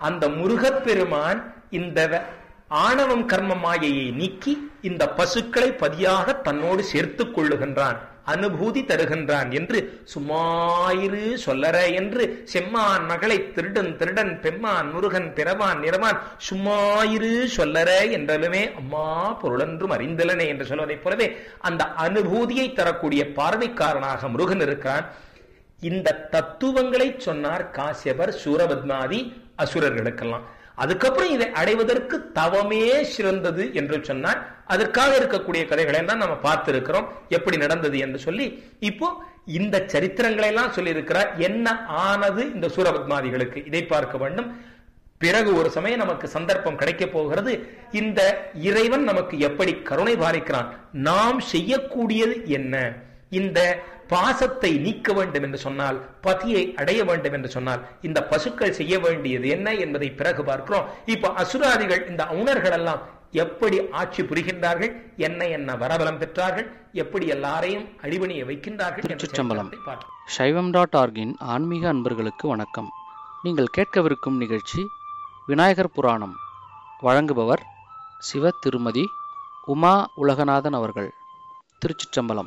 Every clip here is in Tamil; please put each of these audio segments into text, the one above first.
அந்த முருகப்பெருமான் இந்த வ- ஆணவம் கர்ம மாயையை நீக்கி இந்த பசுக்களை பதியாக தன்னோடு சேர்த்துக் கொள்ளுகின்றான் அனுபூதி தருகின்றான் என்று சும்மாயிரு சொல்லற என்று செம்மான் மகளை திருடன் திருடன் பெம்மான் முருகன் பிறவான் நிறவான் சும்மாயிரு சொல்லற என்றலுமே அம்மா பொருளென்றும் அறிந்தலனே என்று சொல்வதைப் போலவே அந்த அனுபூதியை தரக்கூடிய பார்வைக்காரனாக முருகன் இருக்கிறான் இந்த தத்துவங்களை சொன்னார் காசியபர் சூரபத்மாதி அசுரர்களுக்கெல்லாம் அதுக்கப்புறம் இதை அடைவதற்கு தவமே சிறந்தது என்று சொன்னார் அதற்காக இருக்கக்கூடிய கதைகளை எல்லாம் நம்ம பார்த்திருக்கிறோம் எப்படி நடந்தது என்று சொல்லி இப்போ இந்த சரித்திரங்களை எல்லாம் சொல்லியிருக்கிறார் என்ன ஆனது இந்த சூரபத்மாதிகளுக்கு இதை பார்க்க வேண்டும் பிறகு ஒரு சமயம் நமக்கு சந்தர்ப்பம் கிடைக்க போகிறது இந்த இறைவன் நமக்கு எப்படி கருணை பாலிக்கிறான் நாம் செய்யக்கூடியது என்ன இந்த பாசத்தை நீக்க வேண்டும் என்று சொன்னால் பதியை அடைய வேண்டும் என்று சொன்னால் இந்த பசுக்கள் செய்ய வேண்டியது என்ன என்பதை பிறகு பார்க்கிறோம் இப்ப அசுராதிகள் இந்த அவுணர்கள் எல்லாம் எப்படி ஆட்சி புரிகின்றார்கள் என்ன என்ன வரபலம் பெற்றார்கள் எப்படி எல்லாரையும் அடிபணிய வைக்கின்றார்கள் என்ற திருச்சிற்றம்பலம். சரித்திரத்தை பார்ப்போம். சைவம் டாட் ஆர்கின் ஆன்மீக அன்பர்களுக்கு வணக்கம் நீங்கள் கேட்கவிருக்கும் நிகழ்ச்சி விநாயகர் புராணம் வழங்குபவர் சிவ திருமதி உமா உலகநாதன் அவர்கள் திருச்சிற்றம்பலம்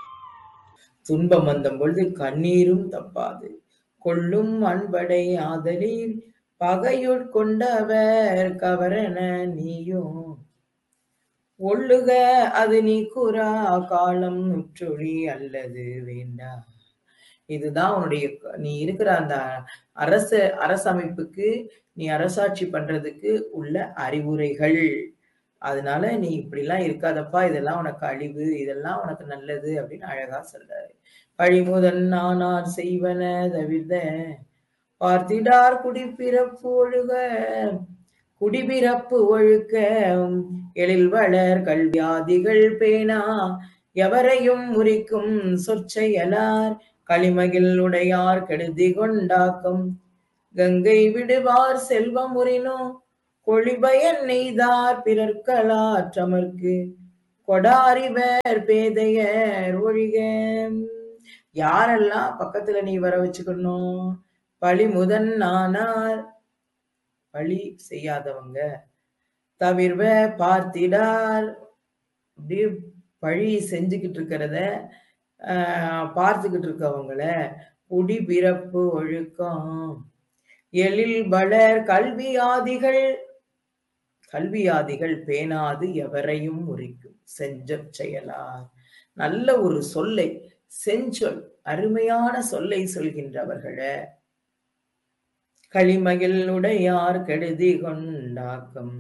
துன்பம் வந்த பொழுது கண்ணீரும் தப்பாது கொள்ளும் அன்படை ஆதலில் பகையுட் கொண்டவர் கவரன நீயும் ஒள்ளுக அது நீ கூறா காலம் நுற்றொழி அல்லது வேண்டா இதுதான் உன்னுடைய நீ இருக்கிற அந்த அரச அரசமைப்புக்கு நீ அரசாட்சி பண்றதுக்கு உள்ள அறிவுரைகள் அதனால நீ இப்படிலாம் இருக்காதப்பா இதெல்லாம் உனக்கு அழிவு இதெல்லாம் உனக்கு நல்லது அப்படின்னு அழகா சொல்றாரு பழிமுதன் நானார் செய்வன தவிர்த்த பார்த்திடார் குடிப்பிறப்பு ஒழுக குடிபிறப்பு ஒழுக்க எழில் வளர் கல்வியாதிகள் பேணா எவரையும் முறிக்கும் சொற்செயலார் களிமகில் உடையார் கெடுதி கொண்டாக்கும் கங்கை விடுவார் செல்வம் உரினோ கொழிபயன் நெய்தார் பிறர்களாற்றமர்க்கு கொடாரிவர் பேதையர் ஒழிக யாரெல்லாம் பக்கத்துல நீ வர வச்சுக்கணும் பழி முதன் நானார் பழி செய்யாதவங்க தவிர்வ பார்த்திடார் அப்படியே பழி செஞ்சுக்கிட்டு இருக்கிறத ஆஹ், பார்த்துக்கிட்டு இருக்கவங்கள குடி பிறப்பு ஒழுக்கம் எழில் வளர் கல்வியாதிகள் கல்வியாதிகள் பேணாது எவரையும் முறிக்கும் செஞ்ச செயலார் நல்ல ஒரு சொல்லை செஞ்சொல் அருமையான சொல்லை சொல்கின்றவர்களே களிமகில் உடையார் கெடுதி கொண்டாக்கம்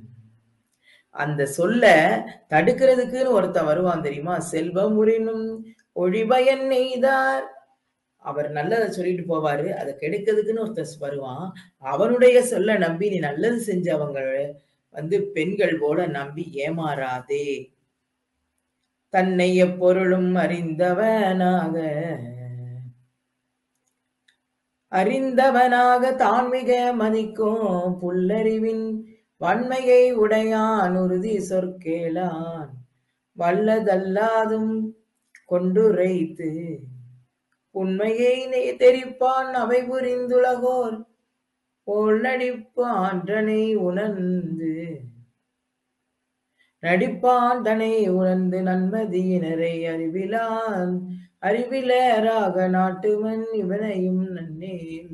அந்த சொல்ல தடுக்கிறதுக்குன்னு ஒருத்தன் வருவான் தெரியுமா செல்வம் உரினும் ஒழிபயன் நெய்தார் அவர் நல்லதை சொல்லிட்டு போவாரு அதை கெடுக்கிறதுக்குன்னு ஒருத்தர் வருவான் அவனுடைய சொல்ல நம்பி நீ நல்லது செஞ்சவங்க வந்து பெண்கள் போல நம்பி ஏமாறாதே தன்னை எப்பொருளும் அறிந்தவனாக அறிந்தவனாக தான் மிக மதிக்கும் புல்லறிவின் வன்மையை உடையான் உறுதி சொற்கேளான் வல்லதல்லாதும் கொண்டுரைத்து உண்மையை நெ- தெரிப்பான் அவை புரிந்துலகோர் போல் நடிப்பான் தனை உணர்ந்து நடிப்பான் தனை உணர்ந்து நன்மதியினரை அறிவிலான் அறிவிலராக நாட்டுவன் இவனையும் நன்னேன்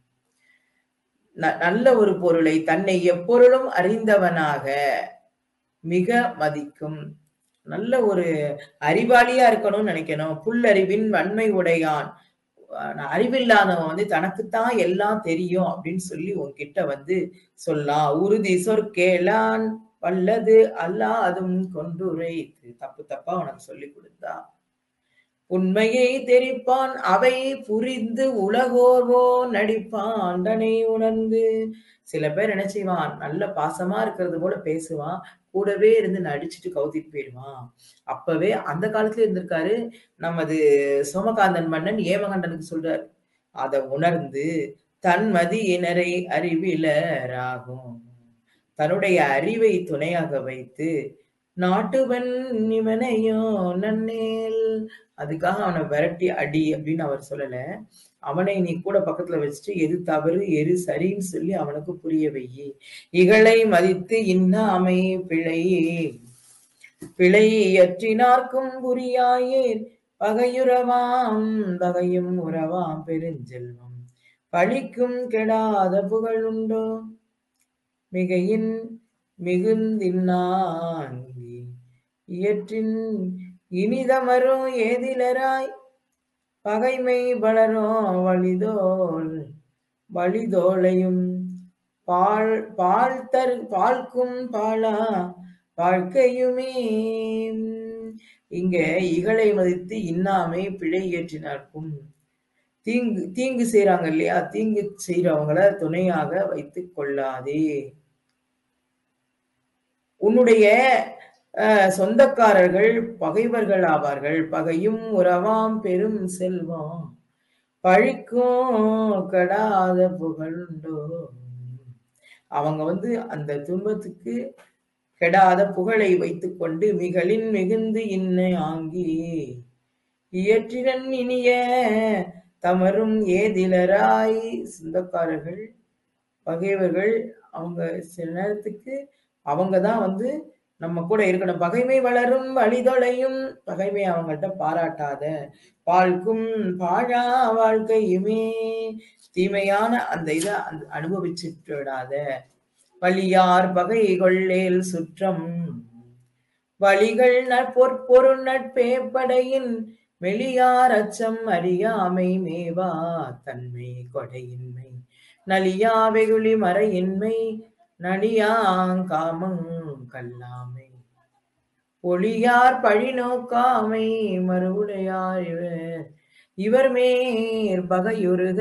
ந- நல்ல ஒரு பொருளை தன்னை எப்பொருளும் அறிந்தவனாக மிக மதிக்கும் நல்ல ஒரு அறிவாளியா இருக்கணும்னு நினைக்கணும் புல்லறிவின் வன்மை உடையான் அஹ் அறிவில்லாதவன் வந்து தனக்குத்தான் எல்லாம் தெரியும் அப்படின்னு சொல்லி உன்கிட்ட வந்து சொல்லலாம் உறுதி சொற்கேளான் வல்லது அல்லாதும் கொண்டுரைத்து தப்பு தப்பா உனக்கு சொல்லி கொடுத்தா உண்மையை தெரிப்பான் அவை புரிந்து உலகோர்வோ நடிப்பான் தன்னை உணர்ந்து சில பேர் என்ன செய்வான் நல்ல பாசமா இருக்கிறது போல பேசுவான் கூடவே இருந்து நடிச்சுட்டு கவுத்திட்டு போயிடுவான் அப்பவே அந்த காலத்துல இருந்திருக்காரு நமது சோமகாந்தன் மன்னன் ஏமகண்டனுக்கு சொல்றார் அதை உணர்ந்து தன் மதியினரை அறிவிலராகும் தன்னுடைய அறிவை துணையாக வைத்து நாட்டுவன் இவனையோ நன்னேல் அதுக்காக அவனை விரட்டி அடி அப்படின்னு அவர் சொல்லல அவனை நீ கூட பக்கத்துல வச்சுட்டு எது தவறு எது சரின்னு சொல்லி அவனுக்கு புரிய வையி இகழை மதித்து இன்னாமை பிழை பிழை இயற்றினார்க்கும் புரியாயேர் பகையுறவாம் பகையும் உறவாம் பெருஞ்செல்வம் பழிக்கும் கெடாத புகழுண்டோ மிகையின் மிகுந்தின்னாங்கி இயற்றின் இனிதமரும் ஏதிலராய் பகைமை வளரும் வழிதோல் வழிதோளையும் பால் பால் தரு பால்க்கும் பாலா வாழ்க்கையுமே இங்க இகழை மதித்து இன்னாமை பிழை ஏற்றினார்க்கும் தீங்கு தீங்கு செய்றாங்க இல்லையா தீங்கு செய்றவங்கள துணையாக வைத்துக் கொள்ளாதே உன்னுடைய அஹ், சொந்தக்காரர்கள் பகைவர்கள் ஆவார்கள் பகையும் உறவாம் பெரும் செல்வம் பழிக்கும் கெடாத புகழுண்டோ அவங்க வந்து அந்த துன்பத்துக்கு கெடாத புகழை வைத்துக்கொண்டு மிகளின் மிகுந்து இன்ன ஆங்கி இயற்றினன் இனிய தமரும் ஏதிலராய் சொந்தக்காரர்கள் பகைவர்கள் அவங்க சில நேரத்துக்கு அவங்க தான் வந்து நம்ம கூட இருக்கணும் பகைமை வளரும் வழிதொலையும் பகைமை அவங்கள்ட்ட பாராட்டாத வாழ்க்கும் பாழா வாழ்க்கையுமே தீமையான அந்த இதை அந்த அனுபவிச்சுட்டு விடாத வலியார் பகை கொள்ளேல் சுற்றம் வழிகள் பொற்பொருள் நட்பே படையின் வெளியார் அச்சம் அறியாமை மேவா தன்மை கொடையின்மை நலியா வெகுளி மறையின்மை நடியாங்காமங் கல்லாமை ஒளியார் பழி நோக்காமை மறுவுடையார் இவர் இவர் மேற் பகையுருக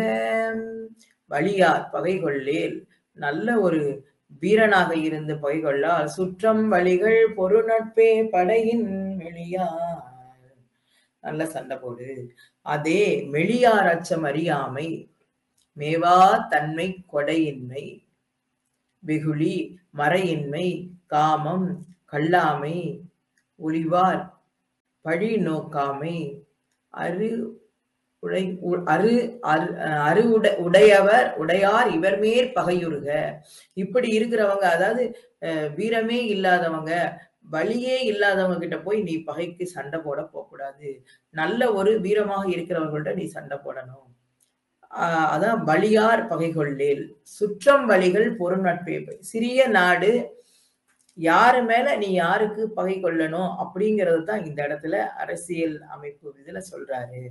வழியார் பகை கொள்ளேல் நல்ல ஒரு வீரனாக இருந்து பகை கொள்ளால் சுற்றம் வழிகள் பொரு நட்பே படையின் மெளியார் நல்ல சண்டை போடு அதே மெளியார் அச்சம் அறியாமை மேவா தன்மை கொடையின்மை வெகுளி மறையின்மை காமம் கல்லாமை ஒளிவார் பழி நோக்காமை அரு உடை உ- அரு அரு- அரு உட- உடையவர் உடையார் இவர் மேற் பகையுறுக இப்படி இருக்கிறவங்க அதாவது அஹ், வீரமே இல்லாதவங்க வலியே இல்லாதவங்க கிட்ட போய் நீ பகைக்கு சண்டை போட போகக்கூடாது நல்ல ஒரு வீரமாக இருக்கிறவங்கள்ட்ட நீ சண்டை போடணும் ஆஹ் அதான் பலியார் பகை கொள்ளேல் சுற்றம் வழிகள் பொருநட்பே சிறிய நாடு யாரு மேல நீ யாருக்கு பகை கொள்ளணும் அப்படிங்கறது தான் இந்த இடத்துல அரசியல் அமைப்பு இதுல சொல்றாரு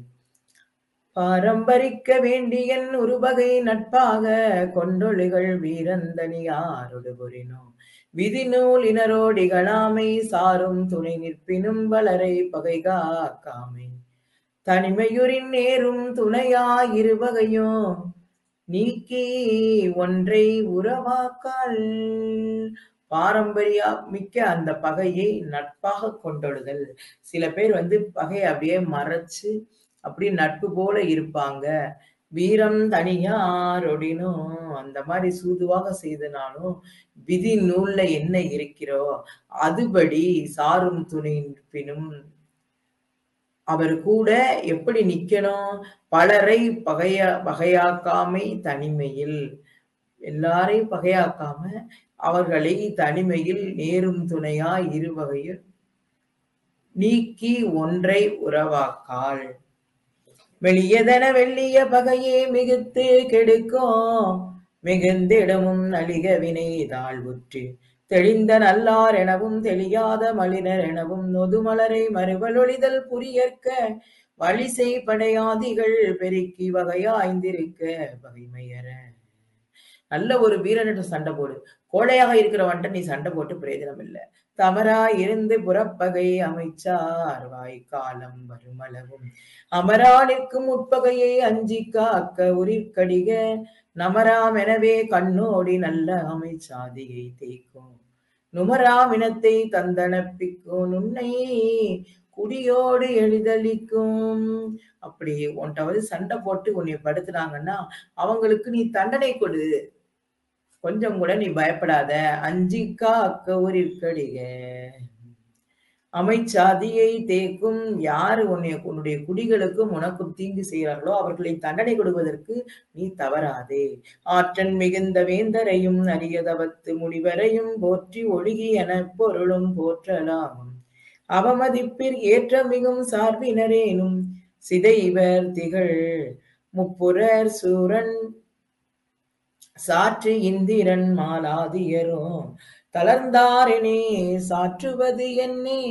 பாரம்பரிக்க வேண்டியன் உருவகை நட்பாக கொண்டொழிகள் வீரந்தனியாரொடு புரினோ விதி நூலினரோடிகளாமை சாரும் துணை நிற்பினும் வளரை பகை காக்காமை தனிமையுரின் நேரும் துணையாயிருவகையும் நீக்கி ஒன்றை உறவாக்கால் பாரம்பரிய மிக்க அந்த பகையை நட்பாக கொண்டொடுதல் சில பேர் வந்து பகையை அப்படியே மறைச்சு அப்படி நட்பு போல இருப்பாங்க வீரம் தனியாரொடினும் அந்த மாதிரி சூதுவாக செய்தனாலும் விதி நூல்ல என்ன இருக்கிறோ அதுபடி சாரும் துணை நிற்பினும் அவர் கூட எப்படி நிக்கணும் பலரை பகைய பகையாக்காமை தனிமையில் எல்லாரையும் பகையாக்காம அவர்களை தனிமையில் நேரும் துணையா இருவகையில் நீக்கி ஒன்றை உறவாக்காள் வெளியதன வெள்ளிய பகையே மிகுத்து கெடுக்கும் மிகுந்திடமும் நலிக வினை தாழ்வுற்று தெளிந்த நல்லார் எனவும் தெளியாத மலினர் எனவும் நொதுமலரை மறுவலொழிதல் புரியற்க வழிசை படையாதிகள் பெருக்கி வகையாய்ந்திருக்க பகைமையற நல்ல ஒரு வீரனிட்ட சண்டை போடு கோழையாக இருக்கிறவன்ட்ட நீ சண்டை போட்டு பிரயோஜனம் இல்லை தமரா இருந்து புறப்பகை அமைச்சார் வாய்க்காலம் வருமளவும் அமரா நிற்கும் உட்பகையை அஞ்சி காக்க உரிற்கடிக நமராம் எனவே கண்ணோடி நல்ல அமைச்சாதியை தேய்க்கும் நுமராம் இனத்தை தந்தனப்பிக்கும் நுண்ணை குடியோடு எளிதளிக்கும் அப்படி உன்கிட்ட வந்து சண்டை போட்டு உன்னை படுத்துனாங்கன்னா அவங்களுக்கு நீ தண்டனை கொடு கொஞ்சம் கூட நீ பயப்படாத அஞ்சிக்கா அக்க ஊரிற்கடிக அமைச்சாதியை தேக்கும் யாரு உன்னை உன்னுடைய குடிகளுக்கும் உனக்கும் தீங்கு செய்கிறார்களோ அவர்களை தண்டனை கொடுப்பதற்கு நீ தவறாதே ஆற்றன் மிகுந்த வேந்தரையும் அரியதவத்து முடிவரையும் போற்றி ஒழுகி என பொருளும் போற்றலாகும் அவமதிப்பிற் ஏற்ற மிகும் சார்பினரேனும் சிதைவர் திகழ் முப்புரர் சூரன் சாற்று இந்திரன் மாலாதியரோ தளர்ந்தாரெனே சாற்றுவது என்னே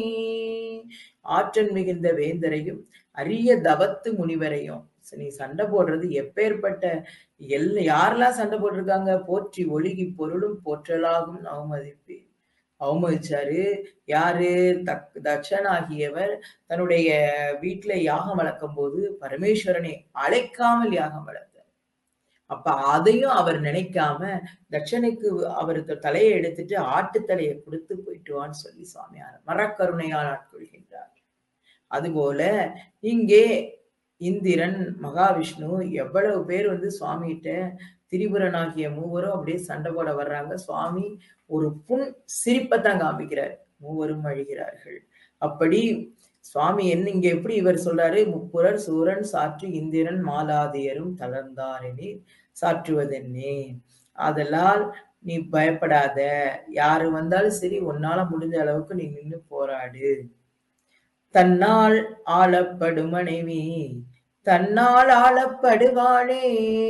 ஆற்றல் மிகுந்த வேந்தரையும் அரிய தவத்து முனிவரையும் நீ சண்டை போடுறது எப்பேற்பட்ட எல்ல யாரெல்லாம் சண்டை போட்டிருக்காங்க போற்றி ஒழுகி பொருளும் போற்றலாகும் அவமதிப்பு அவமதிச்சாரு யாரு தக் தட்சனாகியவர் தன்னுடைய வீட்டுல யாகம் வளர்க்கும் போது பரமேஸ்வரனை அழைக்காமல் யாகம் வளர்த்தார் அப்ப அதையும் அவர் நினைக்காம தட்சனுக்கு அவர் தலையை எடுத்துட்டு ஆட்டு தலையை கொடுத்து போயிட்டு வான்னு சொல்லி சுவாமியார் மரக்கருணையால் ஆட்கொள்கின்றார் அதுபோல இங்கே இந்திரன் மகாவிஷ்ணு எவ்வளவு பேர் வந்து சுவாமிகிட்ட திரிபுரனாகிய மூவரும் அப்படியே சண்டை போட வர்றாங்க சுவாமி ஒரு புன் சிரிப்பைத்தான் காமிக்கிறார் மூவரும் அழுகிறார்கள் அப்படி சுவாமி என்ன இங்க எப்படி இவர் சொல்றாரு முப்புரர் சூரன் சாற்று இந்திரன் மாலாதியரும் தளர்ந்தாரெனே சாற்றுவதென்னே அதெல்லாம் நீ பயப்படாத யாரு வந்தாலும் சரி உன்னால முடிஞ்ச அளவுக்கு நீ நின்னு போராடு தன்னால் ஆளப்படும் மனைவி தன்னால் ஆளப்படுவாளே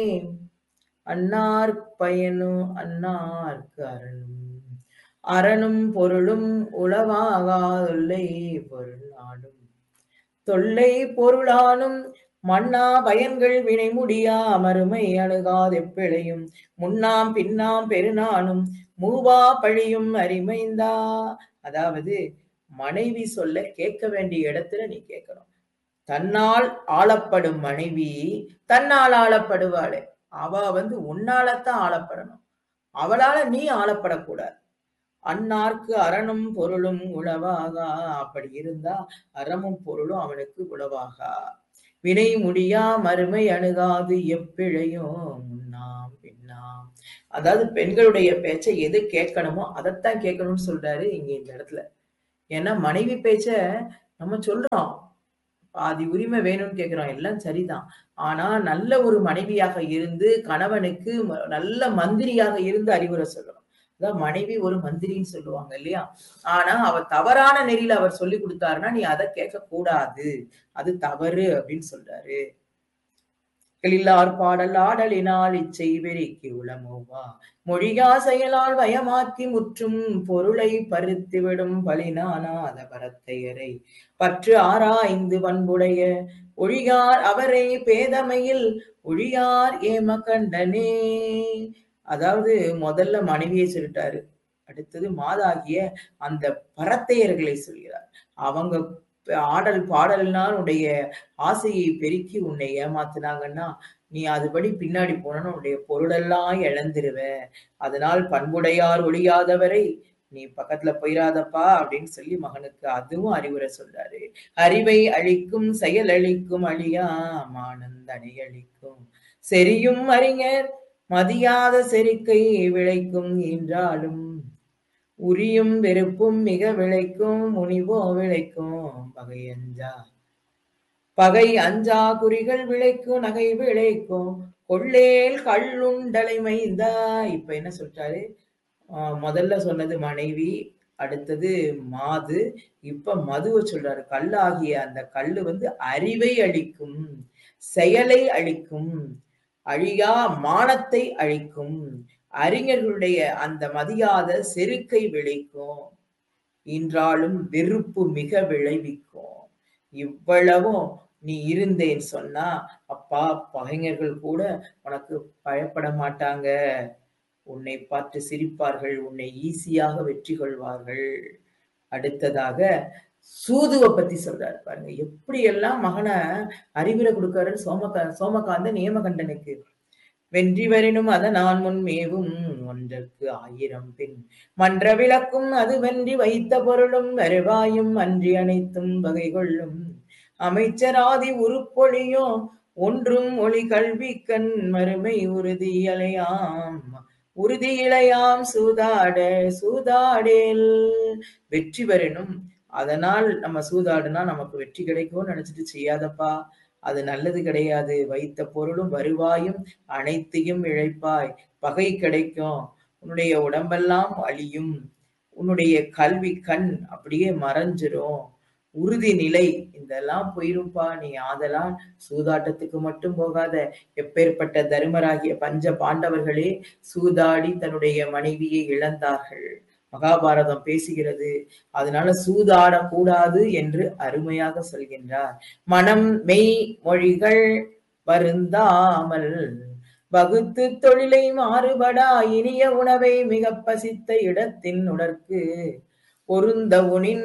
அன்னார் பயனும் அன்னார்க்கு அரணும் அரணும் பொருளும் உளவாகாதொல்லை பொருள் நாடும் தொல்லை பொருளானும் மன்னா பயன்கள் வினை முடியா மறுமை அணுகாதெப்பிழையும் முன்னாம் பின்னாம் பெருநானும் மூவா பழியும் அரிமைந்தா அதாவது மனைவி சொல்ல கேட்க வேண்டிய இடத்துல நீ கேட்கணும் தன்னால் ஆளப்படும் மனைவி தன்னால் ஆளப்படுவாளே அவ வந்து உன்னாலத்தான் ஆளப்படணும் அவளால நீ ஆளப்படக்கூடாது அன்னார்க்கு அரணும் பொருளும் உளவாகா அப்படி இருந்தா அறமும் பொருளும் அவனுக்கு உளவாகா வினை முடியா மறுமை அணுகாது எப்பிழையும் முன்னாம் பின்னாம் அதாவது பெண்களுடைய பேச்சை எது கேட்கணுமோ அதைத்தான் கேட்கணும்னு சொல்றாரு இங்க இந்த இடத்துல ஏன்னா மனைவி பேச்ச நம்ம சொல்றோம் பாதி உரிமை வேணும்னு கேட்கிறோம் எல்லாம் சரிதான் ஆனா நல்ல ஒரு மனைவியாக இருந்து கணவனுக்கு ம- நல்ல மந்திரியாக இருந்து அறிவுரை சொல்லணும் அதான் மனைவி ஒரு மந்திரின்னு சொல்லுவாங்க இல்லையா ஆனா அவ தவறான நெறியில அவர் சொல்லி கொடுத்தாருன்னா நீ அதை கேட்க கூடாது அது தவறு அப்படின்னு சொல்றாரு எழிலார் பாடல் ஆடலினால் இச்சை வெறிக்கு உளமோவா மொழியா செயலால் வயமாக்கி முற்றும் பொருளை பருத்திவிடும் பலினானாத பரத்தையரை பற்று ஆராய்ந்து பண்புடைய ஒழியார் அவரை பேதமையில் ஒழியார் ஏம கண்டனே அதாவது முதல்ல மனைவியை சொல்லிட்டாரு அடுத்தது மாதாகிய அந்த பரத்தையர்களை சொல்கிறார் அவங்க ஆடல் பாடல்னால் உடைய ஆசையை பெருக்கி உன்னை ஏமாத்துனாங்கன்னா நீ அதுபடி பின்னாடி போனா உன்னுடைய பொருளெல்லாம் இழந்துருவ அதனால் பண்புடையார் ஒழியாதவரை நீ பக்கத்துல போயிராதப்பா அப்படின்னு சொல்லி மகனுக்கு அதுவும் அறிவுரை சொல்றாரு அறிவை அழிக்கும் செயல் அழிக்கும் அழியா மானந்தனை அழிக்கும் செரியும் அறிஞர் மதியாத செருக்கை விளைக்கும் என்றாலும் உரியும் வெறுப்பும் மிக விளைக்கும் முனிவோ விளைக்கும் பகையஞ்சா பகை அஞ்சா குறிகள் விளைக்கும் நகை விளைக்கும் கொள்ளேல் கள்ளுண்டலை மைந்தா இப்ப என்ன சொல்றாரு ஆஹ் முதல்ல சொன்னது மனைவி அடுத்தது மாது இப்ப மதுவை சொல்றாரு கல்லாகிய அந்த கல்லு வந்து அறிவை அழிக்கும் செயலை அழிக்கும் அழியா மானத்தை அழிக்கும் அறிஞர்களுடைய அந்த மதியாத செருக்கை விளைக்கும் என்றாலும் வெறுப்பு மிக விளைவிக்கும் இவ்வளவும் நீ இருந்தேன்னு சொன்னா அப்பா பகைஞர்கள் கூட உனக்கு பயப்பட மாட்டாங்க உன்னை பார்த்து சிரிப்பார்கள் உன்னை ஈஸியாக வெற்றி கொள்வார்கள் அடுத்ததாக சூதுவை பத்தி சொல்றாரு பாருங்க எப்படி எல்லாம் மகனை அறிவுரை கொடுக்காரு சோமகா சோமகாந்த நியமகண்டனுக்கு வென்றி வரினும் அத நான் முன் மேவும் ஒன்றற்கு ஆயிரம் பின் மன்ற விளக்கும் அது வென்றி வைத்த பொருளும் வருவாயும் அன்றி அனைத்தும் வகை கொள்ளும் அமைச்சராதி உருப்பொழியும் ஒன்றும் ஒளி கல்வி கண் மறுமை உறுதியலையாம் உறுதியிலையாம் சூதாட சூதாடேல் வெற்றி பெறணும் அதனால் நம்ம சூதாடுனா நமக்கு வெற்றி கிடைக்கும்னு நினைச்சிட்டு செய்யாதப்பா அது நல்லது கிடையாது வைத்த பொருளும் வருவாயும் அனைத்தையும் இழைப்பாய் பகை கிடைக்கும் உன்னுடைய உடம்பெல்லாம் அழியும் உன்னுடைய கல்வி கண் அப்படியே மறைஞ்சிரும் உறுதி நிலை இதெல்லாம் போயிருப்பா நீ ஆதலால் சூதாட்டத்துக்கு மட்டும் போகாத எப்பேற்பட்ட தருமராகிய பஞ்ச பாண்டவர்களே சூதாடி தன்னுடைய மனைவியை இழந்தார்கள் மகாபாரதம் பேசுகிறது அதனால சூதாடக்கூடாது என்று அருமையாக சொல்கின்றார் மனம் மெய் மொழிகள் வருந்தாமல் வகுத்து தொழிலை மாறுபடா இனிய உணவை மிக பசித்த இடத்தின் உடற்கு பொருந்த உனின்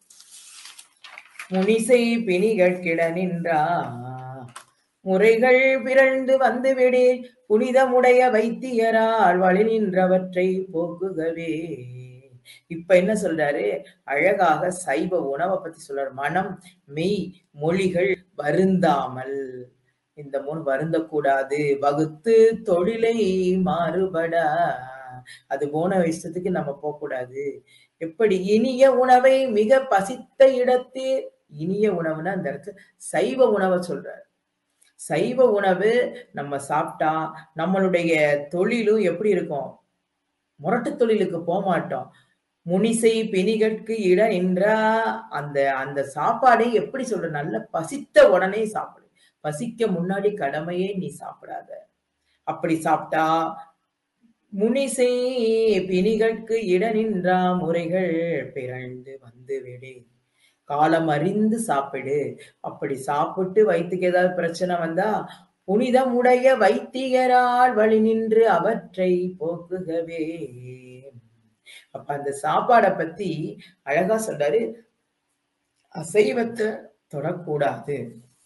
முனிசை பிணிகட்கிட நின்றா முறைகள் பிறழ்ந்து வந்துவிடு புனிதமுடைய வைத்தியரால் வழி நின்றவற்றை போக்குகவே இப்ப என்ன சொல்றாரு அழகாக சைவ உணவை பத்தி சொல்றாரு மனம் மெய் மொழிகள் வருந்தாமல் இந்த மூணு வருந்தக்கூடாது வகுத்து தொழிலை மாறுபட அது போன இஷ்டத்துக்கு நம்ம போகக்கூடாது எப்படி இனிய உணவை மிக பசித்த இடத்தே இனிய உணவுன்னா அந்த இடத்துல சைவ உணவை சொல்றாரு சைவ உணவு நம்ம சாப்பிட்டா நம்மளுடைய தொழிலும் எப்படி இருக்கும் முரட்டு தொழிலுக்கு போக மாட்டோம் முனிசை பிணிகற்கு இட நின்றா அந்த அந்த சாப்பாடை எப்படி சொல்ற நல்ல பசித்த உடனே சாப்பிடு பசிக்க முன்னாடி கடமையே நீ சாப்பிடாத அப்படி சாப்பிட்டா முனிசை பிணிகற்கு இட நின்றா முறைகள் பிறழ்ந்து வந்து விடு காலம் அறிந்து சாப்பிடு அப்படி சாப்பிட்டு வயிற்றுக்கு ஏதாவது பிரச்சனை வந்தா புனிதமுடைய வைத்தியரால் வழி நின்று அவற்றை போக்குகவே அப்ப அந்த சாப்பாடை பத்தி அழகா சொல்றாரு அசைவத்தை தொடக்கூடாது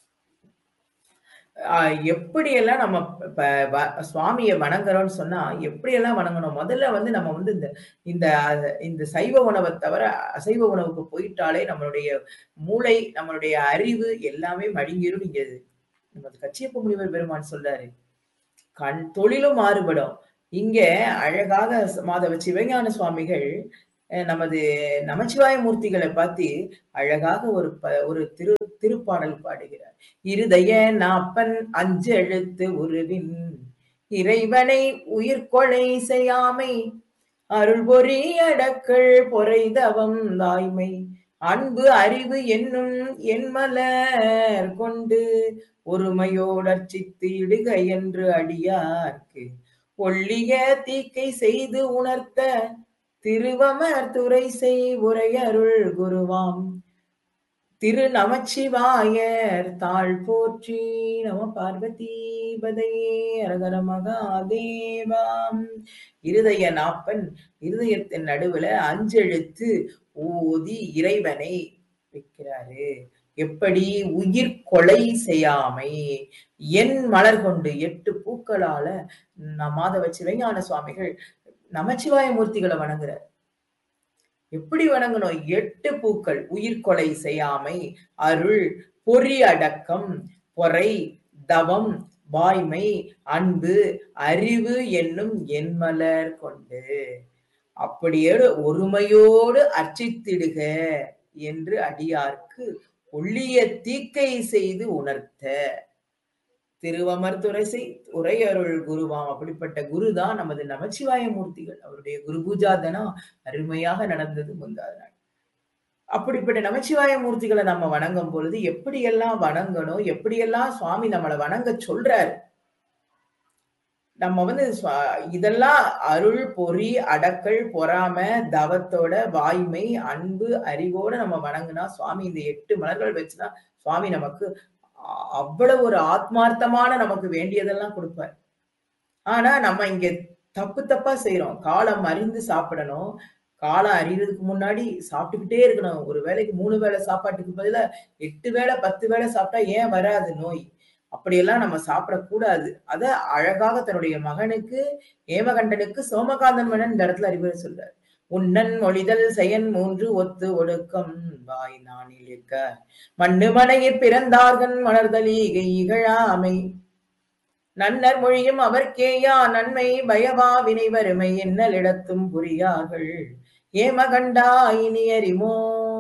ஆஹ் எப்படியெல்லாம் நம்ம இப்ப வ- சுவாமியை வணங்குறோம்னு சொன்னா எப்படியெல்லாம் வணங்கணும் முதல்ல வந்து நம்ம வந்து இந்த இந்த இந்த சைவ உணவை தவிர அசைவ உணவுக்கு போயிட்டாலே நம்மளுடைய மூளை நம்மளுடைய அறிவு எல்லாமே மழுங்கிரும் நீங்க நமது கச்சியப்ப முனிவர் பெருமான் சொல்றாரு கண் தொழிலும் மாறுபடும் இங்க அழகாக மாதவ சிவஞான சுவாமிகள் அஹ், நமது நமச்சிவாய மூர்த்திகளை பார்த்து அழகாக ஒரு ப- ஒரு திரு திருப்பாடல் பாடுகிறார் இருதய நாப்பன் அஞ்சு எழுத்து உருவின் இறைவனை உயிர்கொலை செய்யாமை அருள் பொறி அடக்கள் பொறைதவம் தாய்மை அன்பு அறிவு என்னும் என்மலர் கொண்டு ஒருமையோடர்ச்சித்து இடுக என்று அடியார்க்கு ஒள்ளிய தீக்கை செய்து உணர்த்த திருவமர் துறை செய் உரையருள் குருவாம் திரு நமச்சிவாயர் தாழ் போற்றி நம பார்வதி பதையே அரகர மகாதேவாம் இருதய நாப்பன் இருதயத்தின் நடுவுல அஞ்செழுத்து ஓதி இறைவனை வைக்கிறாரு எப்படி உயிர் கொலை செய்யாமை என் மலர் கொண்டு எட்டு பூக்களால ந- மாதவ சிவஞான சுவாமிகள் நமச்சிவாய மூர்த்திகளை வணங்குறார் எப்படி வணங்கணும் எட்டு பூக்கள் உயிர் கொலை செய்யாமை அருள் பொறி அடக்கம் பொறை தவம் வாய்மை அன்பு அறிவு என்னும் என்மலர் கொண்டு அப்படியே ஒருமையோடு அர்ச்சித்திடுக என்று அடியார்க்கு ஒள்ளிய தீக்கை செய்து உணர்த்த திருவமர் துறை உரையருள் குருவாம் அப்படிப்பட்ட குருதான் நமது நமச்சிவாய மூர்த்திகள் அவருடைய குரு பூஜா தினம் அருமையாக நடந்தது முந்தாது நாள் அப்படிப்பட்ட நமச்சிவாய மூர்த்திகளை நம்ம வணங்கும் பொழுது எப்படியெல்லாம் வணங்கணும் எப்படியெல்லாம் சுவாமி நம்மளை வணங்க சொல்றாரு நம்ம வந்து சுவா- இதெல்லாம் அருள் பொறி அடக்கல் பொறாம தவத்தோட வாய்மை அன்பு அறிவோட நம்ம வணங்குனா சுவாமி இந்த எட்டு மலர்கள் வச்சுதான் சுவாமி நமக்கு அ- அவ்வளவு ஒரு ஆத்மார்த்தமான நமக்கு வேண்டியதெல்லாம் கொடுப்பார் ஆனா நம்ம இங்க தப்பு தப்பா செய்யறோம் காலம் அறிந்து சாப்பிடணும் காலம் அறியறதுக்கு முன்னாடி சாப்பிட்டுக்கிட்டே இருக்கணும் ஒரு வேளைக்கு மூணு வேளை சாப்பாட்டுக்கு பதிலா எட்டு வேளை பத்து வேளை சாப்பிட்டா ஏன் வராது நோய் அப்படியெல்லாம் நம்ம சாப்பிடக்கூடாது அத அழகாக தன்னுடைய மகனுக்கு ஏமகண்டனுக்கு சோமகாந்தன் மன்னன் இந்த இடத்துல அறிவுரை சொல்றார் உன்னன் மொழிதல் செயன் மூன்று ஒத்து ஒடுக்கம் வாய் நானில் இருக்க மண்ணு மனையில் பிறந்தார்கன் மலர்தலீகை இகழாமை நன்னர் மொழியும் அவர்க்கேயா நன்மை பயவா வினை வறுமை என்னலிடத்தும் புரியார்கள் ஏமகண்டா இனி அறிமோ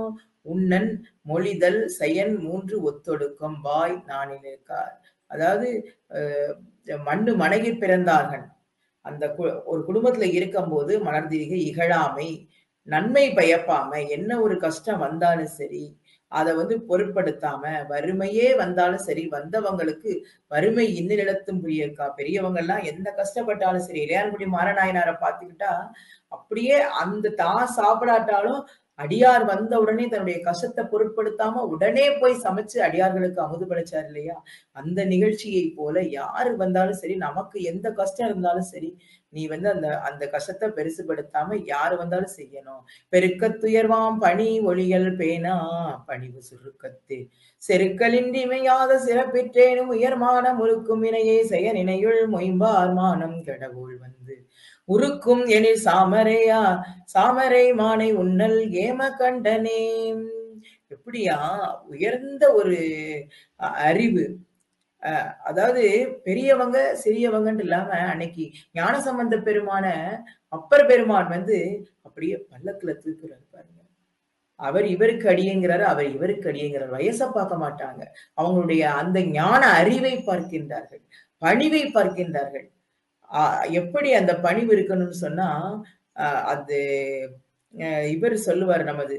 உண்ணன் மொழிதல் செயன் மூன்று ஒத்தொடுக்கம் வாய் நானினிருக்கார் அதாவது அஹ், மண்ணு மனையில் பிறந்தார்கள் அந்த கு- ஒரு குடும்பத்துல இருக்கும்போது மலர்தீகை இகழாமை நன்மை பயப்பாம என்ன ஒரு கஷ்டம் வந்தாலும் சரி அதை வந்து பொருட்படுத்தாம வறுமையே வந்தாலும் சரி வந்தவங்களுக்கு வறுமை இன்னிடத்தும் புரியக்கா பெரியவங்க எல்லாம் எந்த கஷ்டப்பட்டாலும் சரி இளையான்குடி மாரநாயனாரை பார்த்துக்கிட்டா அப்படியே அந்த தான் சாப்பிடாட்டாலும் அடியார் வந்த உடனே தன்னுடைய கஷ்டத்தை பொருட்படுத்தாம உடனே போய் சமைச்சு அடியார்களுக்கு அமுது படைச்சார் இல்லையா அந்த நிகழ்ச்சியை போல யாரு வந்தாலும் சரி நமக்கு எந்த கஷ்டம் இருந்தாலும் சரி நீ வந்து அந்த அந்த கஷ்டத்தை பெருசுபடுத்தாம யாரு வந்தாலும் செய்யணும் பெருக்கத்துயர்வாம் பணி ஒளியல் பேனா பணிவு சுருக்கத்து செருக்களின்றி இமையாத சிறப்பிற்றேனும் உயர்மான முறுக்கும் இணையே செய்ய நினையுள் மொயம்பார் மானம் கடவுள் வந்து உருக்கும் எனில் சாமரையா சாமரை மானை உன்னல் ஏம கண்டனே எப்படியா உயர்ந்த ஒரு அ- அறிவு அஹ் அதாவது பெரியவங்க சிறியவங்கன்னு இல்லாம அன்னைக்கு ஞானசம்பந்த பெருமான அப்பர் பெருமான் வந்து அப்படியே பல்லக்குல தூக்குறாரு பாருங்க அவர் இவருக்கு அடியங்கிறாரு அவர் இவருக்கு அடியங்கிறார் வயசை பார்க்க மாட்டாங்க அவங்களுடைய அந்த ஞான அறிவை பார்க்கின்றார்கள் பணிவை பார்க்கின்றார்கள் ஆஹ் எப்படி அந்த பணிவு இருக்கணும்னு சொன்னா ஆஹ் அது அஹ் இவர் சொல்லுவார் நமது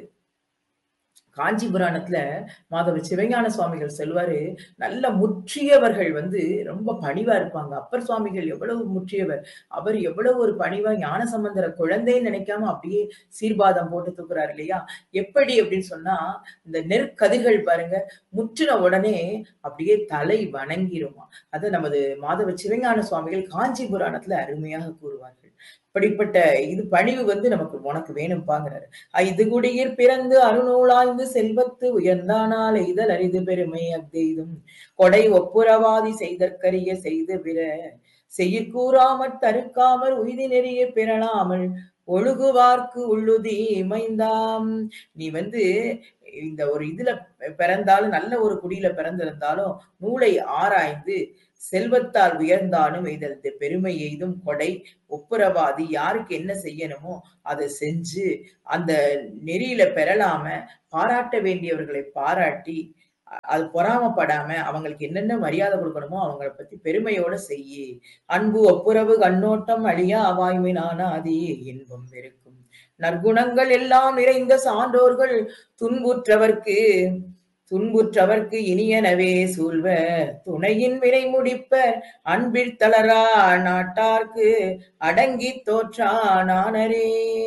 காஞ்சி புராணத்துல மாதவ சிவஞான சுவாமிகள் சொல்லுவாரு நல்ல முற்றியவர்கள் வந்து ரொம்ப பணிவா இருப்பாங்க அப்பர் சுவாமிகள் எவ்வளவு முற்றியவர் அவர் எவ்வளவு ஒரு பணிவா ஞான சம்பந்தர குழந்தைன்னு நினைக்காம அப்படியே சீர்பாதம் போட்டு தூக்குறாரு இல்லையா எப்படி அப்படின்னு சொன்னா இந்த நெற்கதிர்கள் பாருங்க முற்றின உடனே அப்படியே தலை வணங்கிருமா அது நமது மாதவ சிவஞான சுவாமிகள் காஞ்சி புராணத்துல அருமையாக கூறுவார்கள் இப்படிப்பட்ட இது பணிவு வந்து நமக்கு உனக்கு வேணும்பாங்கிறாரு ஐந்து குடியிற் பிறந்து அருநூலாய்ந்து செல்வத்து உயர்ந்தானால் எய்தல் அரிது பெருமை அக்தெய்தும் கொடை ஒப்புரவாதி செய்தற்கரிய செய்து பிற செய்யக்கூறாமற் தருக்காமல் உய்தி நெறிய பெறலாமல் ஒழுகுவார்க்கு உள்ளுதி மைந்தாம் நீ வந்து இந்த ஒரு இதுல பிறந்தாலும் நல்ல ஒரு குடியில பிறந்திருந்தாலும் நூலை ஆராய்ந்து செல்வத்தால் உயர்ந்தாலும் இதழ் பெருமை எய்தும் கொடை ஒப்புரவாதி யாருக்கு என்ன செய்யணுமோ அதை செஞ்சு அந்த நெறியில பெறலாம பாராட்ட வேண்டியவர்களை பாராட்டி அ- அது பொறாமப்படாம அவங்களுக்கு என்னென்ன மரியாதை கொடுக்கணுமோ அவங்கள பத்தி பெருமையோட செய்யி அன்பு ஒப்புரவு கண்ணோட்டம் அழியா அவாய்மை நானாதி இன்பம் பெருக்கும் நற்குணங்கள் எல்லாம் நிறைந்த சான்றோர்கள் துன்புற்றவர்க்கு துன்புற்றவர்க்கு இனியனவே சூழ்வ துணையின் வினை முடிப்ப அன்பில் தளரா நாட்டார்க்கு அடங்கி தோற்றா நானரே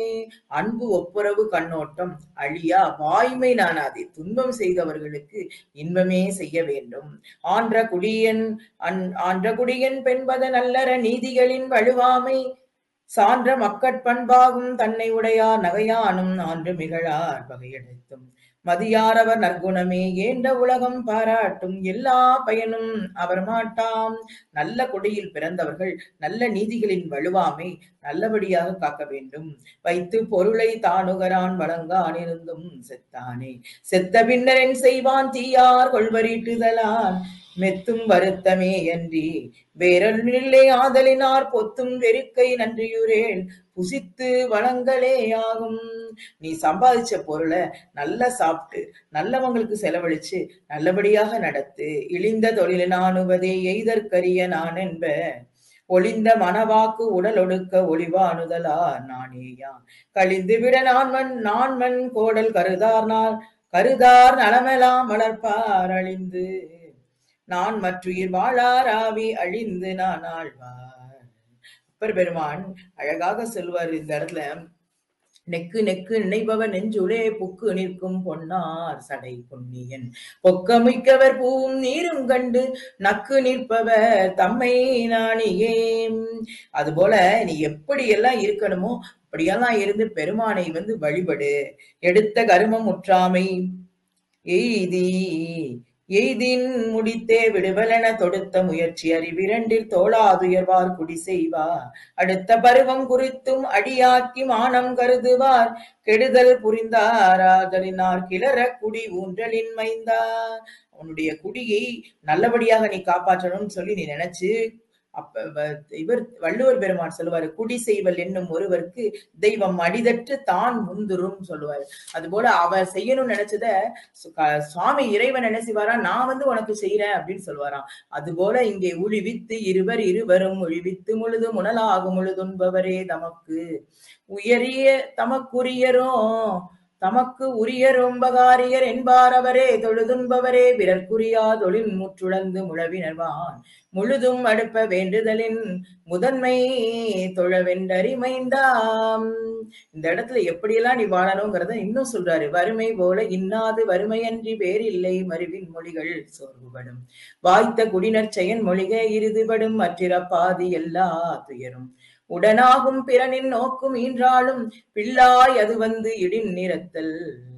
அன்பு ஒப்புரவு கண்ணோட்டம் அழியா வாய்மை நானாதே துன்பம் செய்தவர்களுக்கு இன்பமே செய்ய வேண்டும் ஆன்ற குடியன் அன் ஆன்ற குடியன் பெண்பத நல்லற நீதிகளின் வலுவாமை சான்ற மக்கட்பண்பாகும் தன்னை உடையார் நகையானும் ஆன்று மிகழார் வகையடைத்தும் மதியாரவர் நற்குணமே ஏண்ட உலகம் பாராட்டும் எல்லா பயனும் அவர் மாட்டாம் நல்ல கொடியில் பிறந்தவர்கள் நல்ல நீதிகளின் வலுவாமை நல்லபடியாக காக்க வேண்டும் வைத்து பொருளை தானுகரான் வழங்கான் இருந்தும் செத்தானே செத்த பின்னரன் செய்வான் தீயார் கொள்வரீட்டுதலான் மெத்தும் வருத்தமே அன்றி வேறொன்றில்லை ஆதலினார் பொத்தும் வெறுக்கை நன்றியுரேல் புசித்து வளங்களே ஆகும் நீ சம்பாதிச்ச பொருளை நல்லா சாப்பிட்டு நல்லவங்களுக்கு செலவழிச்சு நல்லபடியாக நடத்து இழிந்த தொழிலினானுவதே எய்தற்கரிய நான் என்ப ஒளிந்த மனவாக்கு உடல் ஒடுக்க ஒளிவானுதலா நானேயா கழிந்து விட நான்மன் நான்மன் கோடல் கருதார் நாள் கருதார் நலமெலாம் வளர்ப்பார் அழிந்து நான் மற்றுயிர் வாழார் ஆவி அழிந்து நான் ஆழ்வார் அப்பர் பெருமான் அழகாக சொல்வார் இந்த இடத்துல நெக்கு நெக்கு நினைபவர் நெஞ்சுளே புக்கு நிற்கும் பொன்னார் சடை பொன்னியன் பொக்கமிக்கவர் பூவும் நீரும் கண்டு நக்கு நிற்பவர் தம்மை நாணியே அதுபோல நீ எப்படி எல்லாம் இருக்கணுமோ அப்படியெல்லாம் இருந்து பெருமானை வந்து வழிபடு எடுத்த கருமம் முற்றாமை எய்தி எய்தின் முடித்தே விடுவலென தொடுத்த முயற்சி அறிவிரண்டில் தோளாதுயர்வார் குடி செய்வார் அடுத்த பருவம் குறித்தும் அடியாக்கி மானம் கருதுவார் கெடுதல் புரிந்தாராதலினார் கிளற குடி ஊன்றலின் மைந்தா உன்னுடைய குடியை நல்லபடியாக நீ காப்பாற்றணும்னு சொல்லி நீ நினைச்சு அப்ப வ- இவர் வள்ளுவர் பெருமான் சொல்லுவாரு குடி செய்வல் என்னும் ஒருவருக்கு தெய்வம் அடிதற்று தான் முந்துரும் சொல்லுவாரு அதுபோல அவர் செய்யணும்னு நினைச்சத சு- க- சுவாமி இறைவன் என்ன செய்வாரா நான் வந்து உனக்கு செய்யறேன் அப்படின்னு சொல்லுவாராம் அதுபோல இங்கே உழிவித்து இருவர் இருவரும் ஒழிவித்து முழுது முனலாகும் முழுதுன்பவரே தமக்கு உயரிய தமக்குரியரும் தமக்கு உரியரும் பகாரியர் என்பார் அவரே தொழுதுன்பவரே பிறர்க்குரியா தொழில் முற்றுழந்து முழவினர்வான் முழுதும் அடுப்ப வேண்டுதலின் முதன்மை தொழவென்றறிமைந்தாம் இந்த இடத்துல எப்படியெல்லாம் நீ வாழணுங்கிறத இன்னும் சொல்றாரு வறுமை போல இன்னாது வறுமையன்றி பேரில்லை மருவின் மொழிகள் சோர்வுபடும் வாய்த்த குடினர் செயன் மொழிக இருதுபடும் மற்றிறப்பாதி எல்லா துயரும் உடனாகும் பிறனின் நோக்கும் ஈன்றாலும் பிள்ளாய் அது வந்து இடின் நிறத்தல்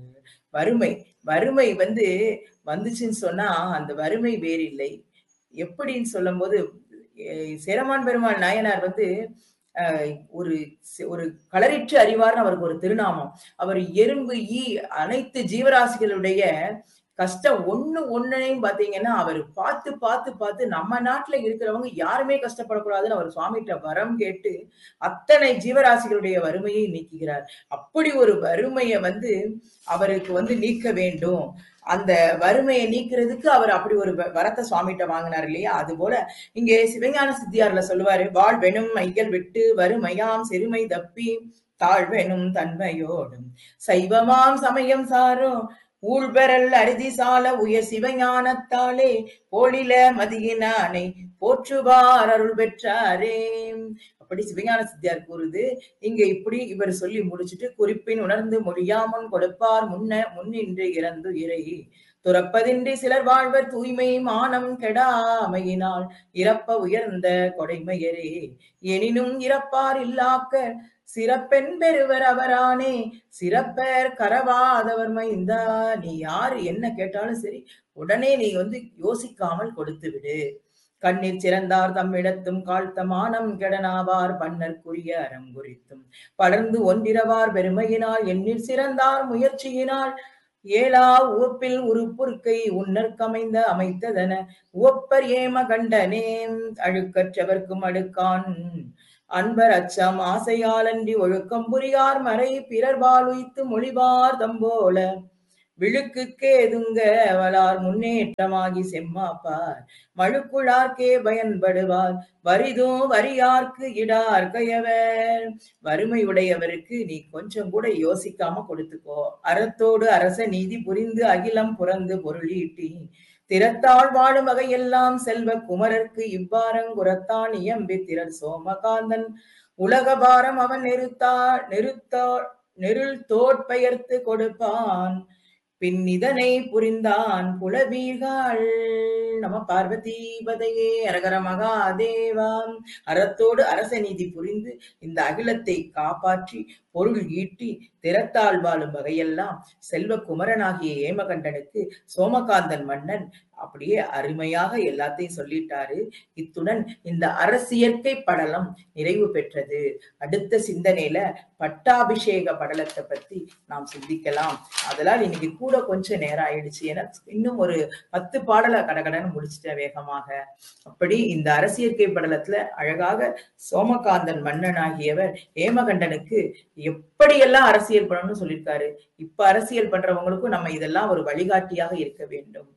வறுமை வறுமை வந்து வந்துச்சுன்னு சொன்னா அந்த வறுமை வேறில்லை எப்படின்னு சொல்லும்போது அஹ் சேரமான் பெருமாள் நாயனார் வந்து அஹ், ஒரு சி- ஒரு களரிற்று அறிவார்னு அவருக்கு ஒரு திருநாமம் அவர் எறும்பு ஈ அனைத்து ஜீவராசிகளுடைய கஷ்டம் ஒண்ணு ஒன்னையும் பாத்தீங்கன்னா அவர் பார்த்து பார்த்து பார்த்து நம்ம நாட்டுல இருக்கிறவங்க யாருமே கஷ்டப்படக்கூடாதுன்னு அவர் சுவாமிகிட்ட வரம் கேட்டு அத்தனை ஜீவராசிகளுடைய வறுமையை நீக்குகிறார் அப்படி ஒரு வறுமையை வந்து அவருக்கு வந்து நீக்க வேண்டும் அந்த வறுமையை நீக்கிறதுக்கு அவர் அப்படி ஒரு வ- வரத்தை சுவாமிகிட்ட வாங்கினார் இல்லையா அது போல இங்கே சிவஞான சித்தியார்ல சொல்லுவாரு வாழ்வெனும் மையல் விட்டு வறுமையாம் சிறுமை தப்பி தாழ்வெனும் தன்மையோடும் சைவமாம் சமயம் சாரும் ஊழ்பெறல் அரிதி சால உயர் சிவஞானத்தாலே போலில மதியினானை போற்றுவார் அருள் பெற்றாரே அப்படி சிவஞான சித்தியார் கூறுது இங்க இப்படி இவர் சொல்லி முடிச்சிட்டு குறிப்பின் உணர்ந்து மொழியாமுன் கொடுப்பார் முன்ன முன்னின்று இறந்து இறை துறப்பதின்றி சிலர் வாழ்வர் தூய்மை மானம் கெடாமையினால் இறப்ப உயர்ந்த கொடைமையரே எனினும் இறப்பார் இல்லாக்க சிறப்பெண் பெறுவர் அவரானே சிறப்பர் கரவாதவர் மைந்தா நீ யாரு என்ன கேட்டாலும் சரி உடனே நீ வந்து யோசிக்காமல் கொடுத்து விடு கண்ணீர் சிறந்தார் தம்மிடத்தும் காழ்த்த மானம் கெடனாவார் பன்னற்குரிய அறம் குறித்தும் படர்ந்து ஒன்றிரவார் பெருமையினால் எண்ணில் சிறந்தார் முயற்சியினால் ஏலா உவப்பில் உருப்புருக்கை உன்னற்கமைந்த அமைத்ததன உவப்பர் ஏம கண்டனேம் அழுக்கற்றவர்க்கும் அடுக்கான் அன்பர் அச்சம் ஆசையாலன்றி ஒழுக்கம் புரியார் மறை பிறர் வாழுய்த்து மொழிவார் தம்போல விழுக்குக்கே எதுங்க வளார் முன்னேற்றமாகி செம்மாப்பார் மழுக்குழார்க்கே பயன்படுவார் வரிதும் வரியார்க்கு இடார் கயவர் வறுமை உடையவருக்கு நீ கொஞ்சம் கூட யோசிக்காம கொடுத்துக்கோ அறத்தோடு அரச நீதி புரிந்து அகிலம் புறந்து பொருளீட்டி திறத்தாள் வாழும் வகையெல்லாம் செல்வ குமரர்க்கு இவ்வாறங்குறத்தான் இயம்பி திரள் சோமகாந்தன் உலக பாரம் அவன் நெருத்தா நெருத்தா நெருள் தோட்பெயர்த்து கொடுப்பான் பின் இதனை புரிந்தான் புலவீர்கள் நம பார்வதீபதையே அரகர மகாதேவாம் அறத்தோடு அரச நீதி புரிந்து இந்த அகிலத்தை காப்பாற்றி பொருள் ஈட்டி திறத்தால் வாழும் வகையெல்லாம் செல்வ குமரனாகிய ஏமகண்டனுக்கு சோமகாந்தன் மன்னன் அப்படியே அருமையாக எல்லாத்தையும் சொல்லிட்டாரு இத்துடன் இந்த அரசியற்கை படலம் நிறைவு பெற்றது அடுத்த சிந்தனையில பட்டாபிஷேக படலத்தை பத்தி நாம் சிந்திக்கலாம் அதெல்லாம் இன்னைக்கு கூட கொஞ்சம் நேரம் ஆயிடுச்சு ஏன்னா இன்னும் ஒரு பத்து பாடலை கடகடன்னு முடிச்சிட்டேன் வேகமாக அப்படி இந்த அரசியற்கை படலத்துல அழகாக சோமகாந்தன் மன்னனாகியவர் ஏமகண்டனுக்கு எப்படியெல்லாம் அரசியல் பண்ணணும்னு சொல்லியிருக்காரு இப்ப அரசியல் பண்றவங்களுக்கும் நம்ம இதெல்லாம் ஒரு வழிகாட்டியாக இருக்க வேண்டும்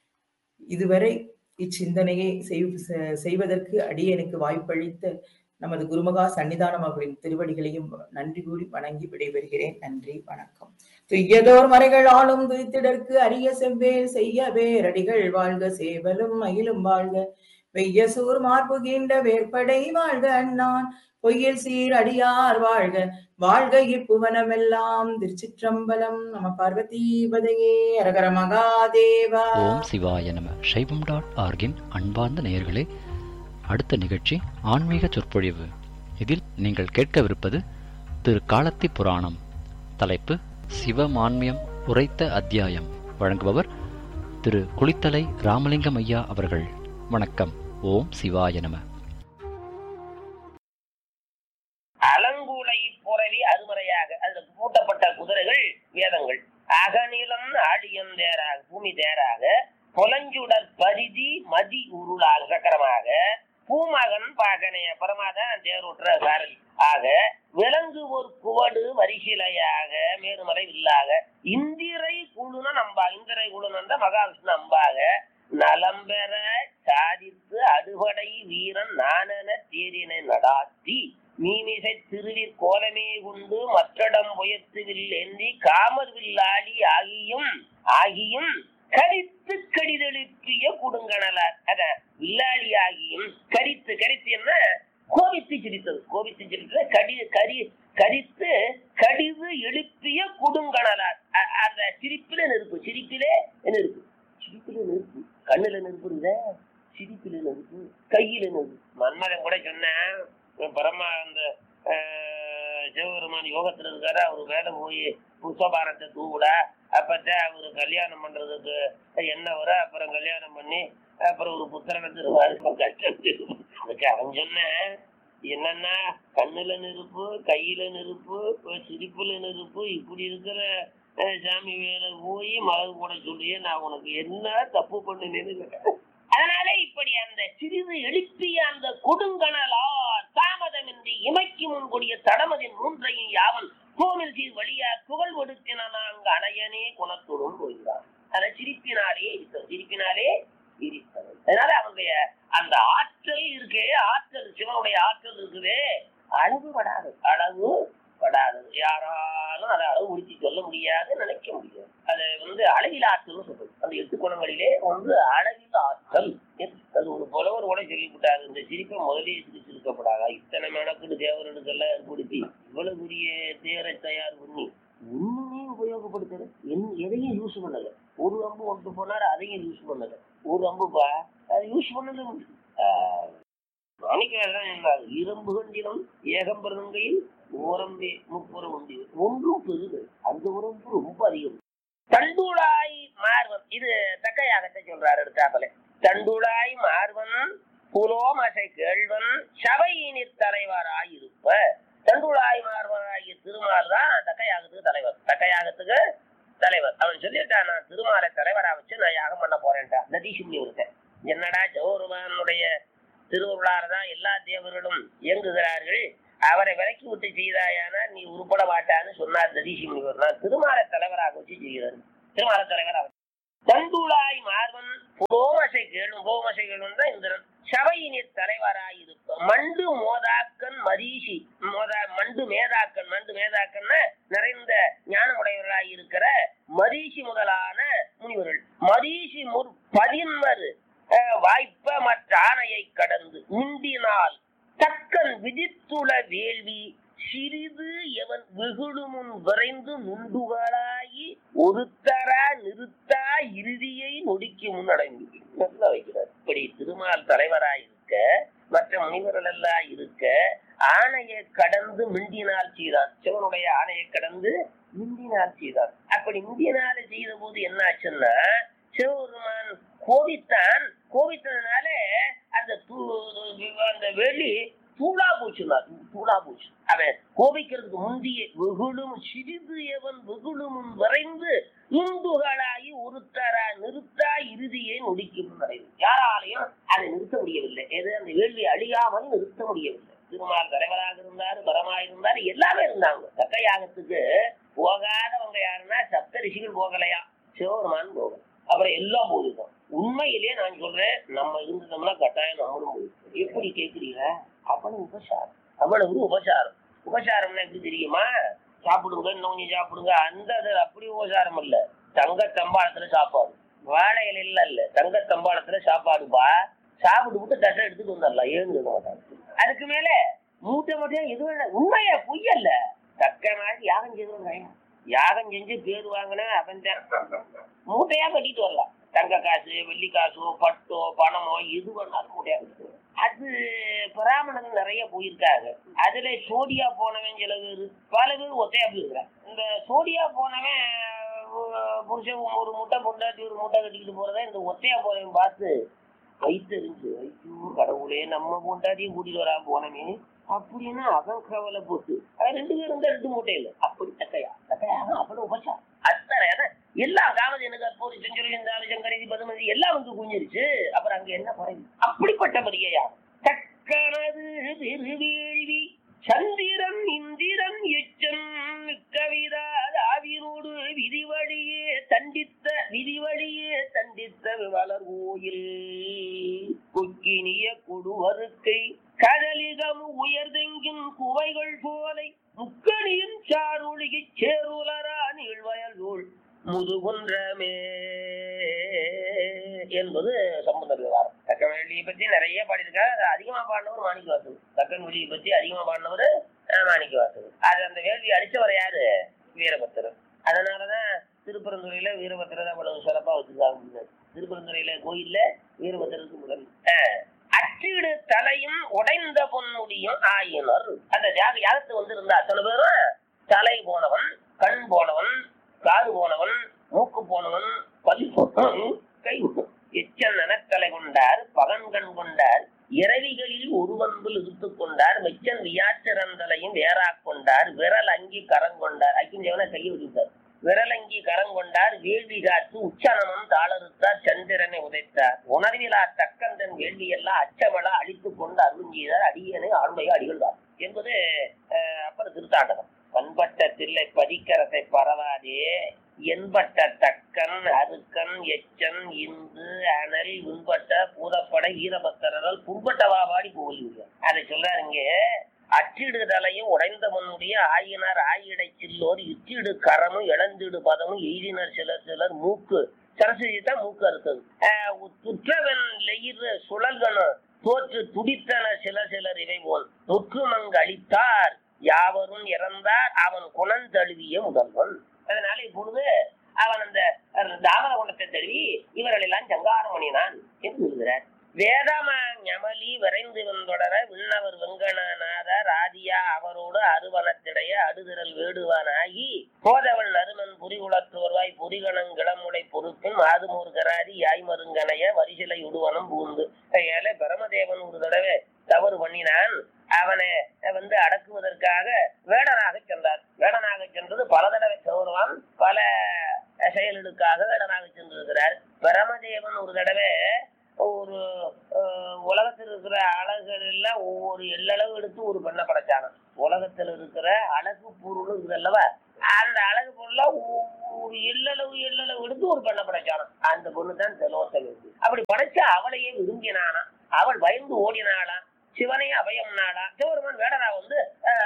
இதுவரை இச்சிந்தனையை செய்- செ- செய்வதற்கு அடியனுக்கு வாய்ப்பளித்த நமது குருமகா சன்னிதானம் அவர்களின் திருவடிகளையும் நன்றி கூறி வணங்கி விடைபெறுகிறேன் நன்றி வணக்கம் துய்யதோர் மறைகள் ஆளும் துய்த்திடற்கு அரிய செவ்வேல் செய்ய வேரடிகள் வாழ்க சேவலும் மயிலும் வாழ்க வெய்ய சூர் மார்புகின்ற வேற்படை வாழ்க அண்ணான் பொய்யில் சீர் அடியார் வாழ்க வாழ்க இப்புவனமெல்லாம் திருச்சிற்றம்பலம் நம பார்வதீபதையே அரகர மகாதேவா ஓம் சிவாய நம சைவம் டாட் ஆர்கின் அன்பார்ந்த நேயர்களே அடுத்த நிகழ்ச்சி ஆன்மீக சொற்பொழிவு இதில் நீங்கள் கேட்கவிருப்பது திரு காலத்தி புராணம் தலைப்பு சிவமான்மியம் உரைத்த அத்தியாயம் வழங்குபவர் திரு குளித்தலை ராமலிங்கம் ஐயா அவர்கள் வணக்கம் ஓம் சிவாய நம அலங்குலை புரவி அருமறையாக அதுல பூட்டப்பட்ட குதிரைகள் வேதங்கள் அகநிலம் ஆழியம் தேராக பூமி தேராக புலஞ்சுடற் பரிதி மதி உருளாக சக்கரமாக பூமகன் பாகனைய பரமாதான் தேரோட்டுற சாரதி ஆக விலங்கு ஒரு குவடு வரிசிலையாக மேருமலை வில்லாக இந்திரை குழுன நம்பா இந்திரை குழுனந்த மகாவிஷ்ணு அம்பாக நலம்பெற சாதித்து அடுபடை வீரன் நானென தேரினை நடாத்தி மீமிசை திருவிற் கோலமே கொண்டு மற்றடம் உயர்த்துவில் ஏந்தி காமர் வில்லாளி ஆகியும் ஆகியும் கரித்து கடிதெழுப்பிய குடுங்கணலார் அத வில்லாளி ஆகியும் கரித்து கரித்து என்ன கோபித்து சிரித்தது கோபித்து சிரித்தது கடி கரி கரித்து கடிது எழுப்பிய குடுங்கணலார் அ- அந்த சிரிப்பில நெருப்பு சிரிப்பிலே நெருப்பு சிரிப்பில நெருப்பு கண்ணுல நெருப்பு இருந்த சிரிப்பில நெருப்பு கையில நெருப்பு மன்மதன் கூட சொன்னேன் பரமா அந்த ஆஹ், சிவபெருமான் யோகத்துல இருக்காரு அவரு வேலை போய் புஷ்பபாரத்தை தூவுடா அப்பத்தான் அவரு கல்யாணம் பண்றதுக்கு என்ன வர அப்புறம் கல்யாணம் பண்ணி அப்புறம் ஒரு புத்திரனை தருவாரு இப்ப கஷ்டம் தீரும். அதுக்கு அவன் சொன்னேன் என்னன்னா கண்ணுல நெருப்பு கையில நெருப்பு சிரிப்புல நெருப்பு இப்படி இருக்கிற அஹ், சாமி வேலை போய் மலகு கூட சொல்லியே நான் உனக்கு என்ன தப்பு பண்ணினேன்னு கேட்டேன். அதனால இப்படி அந்த சிறிது எழுப்பிய அந்த கொடுங்கணலார் தாமதமின்றி இமைக்கு முன்கூடிய தடமதின் மூன்றையும் யாவன் கோவில் சீர் வழியா புகழ் ஒடுக்கின நாங்க அணையனே குணத்துடன் போகிறார் அதை சிரிப்பினாலே இருக்கிறது சிரிப்பினாலே இருக்கிறது அதனால அவனுடைய அந்த ஆற்றல் இருக்கே ஆற்றல் சிவனுடைய ஆற்றல் இருக்குதே அளவு படாது அளவு படாதது யாராலும் அதை அளவு முடிச்சு சொல்ல முடியாது நினைக்க முடியாது அது வந்து அளவில் ஆற்றல் சொல்றது அந்த எட்டு குணங்களிலே ஒன்று அளவில் ஆற்றல் அது ஒரு புலவர் கூட சொல்லிவிட்டாரு இந்த சிரிப்பை முதலே சிரிக்கப்படாதா இத்தனை மெனக்குடு தேவர்களுக்கெல்லாம் ஏற்படுத்தி இவ்வளவு பெரிய தேரை தயார் பண்ணி ஒண்ணுமே உபயோகப்படுத்தல என் எதையும் யூஸ் பண்ணல ஒரு அம்பு ஒன்று போனாரு அதையும் யூஸ் பண்ணல ஒரு அம்புப்பா அது யூஸ் பண்ணது உண்டு. ஆஹ், மாணிக்கவாசகர் சொன்னார், இரும்பு கண்டிலும் ஏகம்பரங்கையில் ஓரம்பே முப்புறம் உண்டு ஒன்றும் பெருது அந்த உறம்பு ரொம்ப அதிகம் தண்டுளாய் மார்வன் இது தக்கையாகத்தை சொல்றாரு எடுத்தாப்பல தண்டுளாய் மார்வன் புலோமசை கேள்வன் சபையினிற் தலைவராயிருப்ப தண்டுளாய் மார்வனாகிய திருமால் தான் தக்கையாகத்துக்கு தலைவர் தக்கையாகத்துக்கு தலைவர் அவன் சொல்லிட்டான் நான் திருமாலை தலைவரா வச்சு நான் யாகம் பண்ண போறேன்டா நதீசுமணி இருக்கேன் என்னடா சௌரமானுடைய திருவருளால தான் எல்லா தேவர்களும் இயங்குகிறார்கள் அவரை விலக்கி விட்டு செய்தாயானா நீ உருப்பட மாட்டான்னு சொன்னார் நதீசி முனிவர் நான் திருமாலை தலைவராக வச்சு செய்கிறார் திருமால தலைவராக தந்துளாய் மார்வன் புரோமசை கேளும் புரோமசை கேளும் தான் இந்திரன் சபையினிற் தலைவராயிருப்ப மண்டு மோதாக்கன் மரீஷி மோதா மண்டு மேதாக்கன் மண்டு மேதாக்கன்னா நிறைந்த ஞானமுடையவர்களாய் இருக்கிற மரீஷி முதலான முனிவர்கள் மரீஷி முற் பதின்மர் அஹ், வாய்ப்ப மற்ற ஆணையை கடந்து மிண்டினால் தக்கன் விதித்துள வேள்வி சிறிது எவன் வெகுடுமுன் விரைந்து நுண்டுகளாகி ஒருத்தரா நிறுத்தா இறுதியை நொடிக்கு முன்னடைந்து நல்லா வைக்கிறார் இப்படி திருமால் தலைவராய் இருக்க மற்ற முனிவர்கள் எல்லாம் இருக்க ஆணையை கடந்து மிண்டினால் செய்தான் சிவனுடைய ஆணையை கடந்து மிண்டினால் செய்தான் அப்படி மிண்டினால செய்த போது என்ன ஆச்சுன்னா சிவபெருமான் கோபித்தான் கோபித்ததுனால அந்த தூ- அந்த வெளி தூளா போச்சுனா தூளா போச்சு அவன் கோபிக்கிறதுக்கு முந்திய வெகுளும் சிறிது எவன் வெகுளும் விரைந்து இந்துகளாகி ஒருத்தரா நிறுத்தா இறுதியை நொடிக்கும் நடைவு யாராலையும் அதை நிறுத்த முடியவில்லை எது அந்த வேள்வி அழியாமல் நிறுத்த முடியவில்லை திருமால் தலைவராக இருந்தாரு பரமா இருந்தாரு எல்லாமே இருந்தாங்க தக்க யாகத்துக்கு போகாதவங்க யாருன்னா சப்த ரிஷிகள் போகலையா சிவபெருமான் போகல அப்புறம் எல்லாம் போயிருக்கோம் உண்மையிலேயே நான் சொல்றேன் நம்ம இருந்தோம்னா கட்டாயம் நம்மளும் போயிருக்கோம் எப்படி கேக்குறீங்க அவ்வளவு உபசாரம் அவ்வளவு உபசாரம் உபசாரம்னா எப்படி தெரியுமா சாப்பிடுங்க இன்னும் கொஞ்சம் சாப்பிடுங்க அந்த அது அப்படி உபசாரம் இல்ல தங்க தம்பாளத்துல சாப்பாடு வாழை இலையில இல்ல தங்க தம்பாளத்துல சாப்பாடுப்பா சாப்பிட்டு விட்டு தட்டை எடுத்துட்டு வந்துடலாம் எழுந்துக்க மாட்டாங்க அதுக்கு மேல மூட்டை மட்டும் எதுவும் இல்லை உண்மையா பொய்யல்ல தக்க மாதிரி யாகம் செய்தவங்க யாகம் செஞ்சு பேர் வாங்கினா அவன் தான் மூட்டையா கட்டிட்டு வரலாம் தங்க காசு வெள்ளி காசோ பட்டோ பணமோ எது வேணாலும் மூட்டையா கட்டிட்டு வரலாம். அது பிராமணர்கள் நிறைய போயிருக்காங்க அதுல சோடியா போனவன் சில பேர் பல பேர் ஒத்தையா போயிருக்கிறான் இந்த சோடியா போனவன் அஹ், புருஷன் ஒரு முட்டை பொண்டாட்டி ஒரு முட்டை கட்டிக்கிட்டு போறத இந்த ஒத்தையா போறவன் பார்த்து வயிற்றுச்சு ஐயோ கடவுளே நம்ம பொண்டாட்டியும் கூட்டிட்டு வரா போனமே அப்படின்னு அவன் கவலை போட்டு அவன் ரெண்டு பேரும் தான் ரெண்டு மூட்டையில அப்படி தக்கையா தக்கையா அவ்வளவு உபசாரம் அத்தனை அதான் எல்லாம் காமதேனு பூரி செஞ்சுரி இந்த சங்கரி பதுமதி எல்லாம் வந்து குஞ்சிருச்சு அப்புறம் அங்க என்ன குறைவு அப்படிப்பட்ட மரியாதை தக்க அக்கனது திருவேள்வி சந்திரன் இந்திரன் எச்சன் கவிதா ஆவிரோடு விதிவழியே தண்டித்த விதிவழியே தண்டித்த வளர் கோயில் கொக்கினிய கொடுவருக்கை கடலிகம் உயர்தெங்கின் குவைகள் போலை முக்கணியின் சாருளிகைச் சேருலரா நீழ்வயல் நூல் முதுகுன்றமே என்பது சம்பந்தர் விவகாரம் தக்கன் வெளியை பத்தி நிறைய பாடியிருக்காரு அது அதிகமா பாடினவர் மாணிக்க வாசகர் தக்கன் வெளியை பத்தி அதிகமா பாடினவர் மாணிக்க வாசகர் அது அந்த வேள்வி அடிச்சவர் யாரு வீரபத்திரர் அதனாலதான் திருப்பரந்துறையில வீரபத்திரர் அவ்வளவு சிறப்பா வச்சிருக்காங்க திருப்பரந்துறையில கோயில்ல வீரபத்திரருக்கு முதல் ஆஹ், அச்சிடு தலையும் உடைந்த பொன்னுடியும் ஆயினர் அந்த யாக யாகத்து வந்து இருந்த அத்தனை பேரும் தலை போனவன் கண் போனவன் காது போனவன் மூக்கு போனவன் பல் போனவன் கை எச்சன் நனத்தலை கொண்டார் பகன்கண் கொண்டார் இரவிகளில் ஒருவன்பில் இழுத்துக் கொண்டார் மெச்சன் வியாச்சிறந்தலையும் வேறா கொண்டார் விரல் அங்கி கரங்கொண்டார் அக்கிஞ்சவனை கையை விட்டுட்டார் விரலங்கி கரங்கொண்டார் வேள்வி காத்து உச்சனமம் தாளறுத்தார் சந்திரனை உதைத்தார் உணர்விலா தக்கந்தன் வேள்வியெல்லாம் அச்சமளா அழித்துக் கொண்டு அருஞ்செய்தார் அடியனை ஆண்மையை அடிகள்தார் என்பது அஹ், அப்பர் திருத்தாண்டகம் பண்பட்ட தில்லை பதிக்கரசை பரவாதே என்பட்ட தக்கன் அருக்கன் எச்சன் இந்து அனல் உண்பட்ட பூதப்படை வீரபத்திரர்கள் புண்பட்ட வாபாடி போலிங்க அதை சொல்றாருங்க அச்சிடுதலையும் உடைந்த முன்னுடைய ஆயினார் ஆயிடை சில்லோர் இச்சிடு கரமும் இழந்திடு பதமும் எய்தினர் சிலர் சிலர் மூக்கு சரஸ்வதி தான் மூக்கு அறுத்தது ஆஹ் துற்றவன் லெயிர் சுழல்கணும் தோற்று துடித்தன சில சிலர் இவை போல் தொற்றுமங்கு அளித்தார் யாவரும் இறந்தார் அவன் குணம் தழுவிய முதல்வன் அதனால இப்பொழுது அவன் அந்த தாமர குணத்தை தழுவி இவர்கள் எல்லாம் சங்காரம் பண்ணினான் என்று சொல்கிறார் வேதம ஞமலி விரைந்து வந்தொடர விண்ணவர் வெங்கடநாத ராதியா அவரோடு அருவனத்திடைய அடுதிரல் வேடுவானாகி போதவள் நறுமன் புரிகுலத்தோர்வாய் புரிகணம் கிளமுடை பொறுப்பின் மாதுமூர் கராதி யாய்மருங்கனைய வரிசிலை உடுவனம் பூந்து ஏழை பிரமதேவன் ஒரு தடவை தவறு பண்ணினான் அவனை வந்து அடக்குவதற்காக வேடனாக சென்றார் வேடனாக சென்றது பல தடவை சௌரவான் பல செயல்களுக்காக வேடனாக சென்றிருக்கிறார் பிரமதேவன் ஒரு தடவை ஒரு அஹ், உலகத்தில் இருக்கிற அழகுகள் எல்லாம் ஒவ்வொரு எல்லளவு எடுத்து ஒரு பெண்ணை படைச்சாங்க உலகத்தில் இருக்கிற அழகு பொருள் இருக்குது அல்லவா அந்த அழகு பொருள ஒரு எல்லளவு எல்லளவு எடுத்து ஒரு பெண்ணை படைச்சானா அந்த பொண்ணு தான் செலவத்தல் இருக்கு அப்படி படைச்சு அவளையே விரும்பினானா அவள் பயந்து ஓடினாளாம் சிவனை அபயம் நாளா சிவருமன் வேடரா வந்து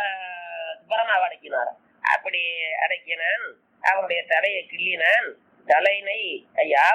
ஆஹ், பரமாவை அடக்கினாராம் அப்படி அடக்கினான் அவனுடைய தலையை கிள்ளினான் தலைனை யா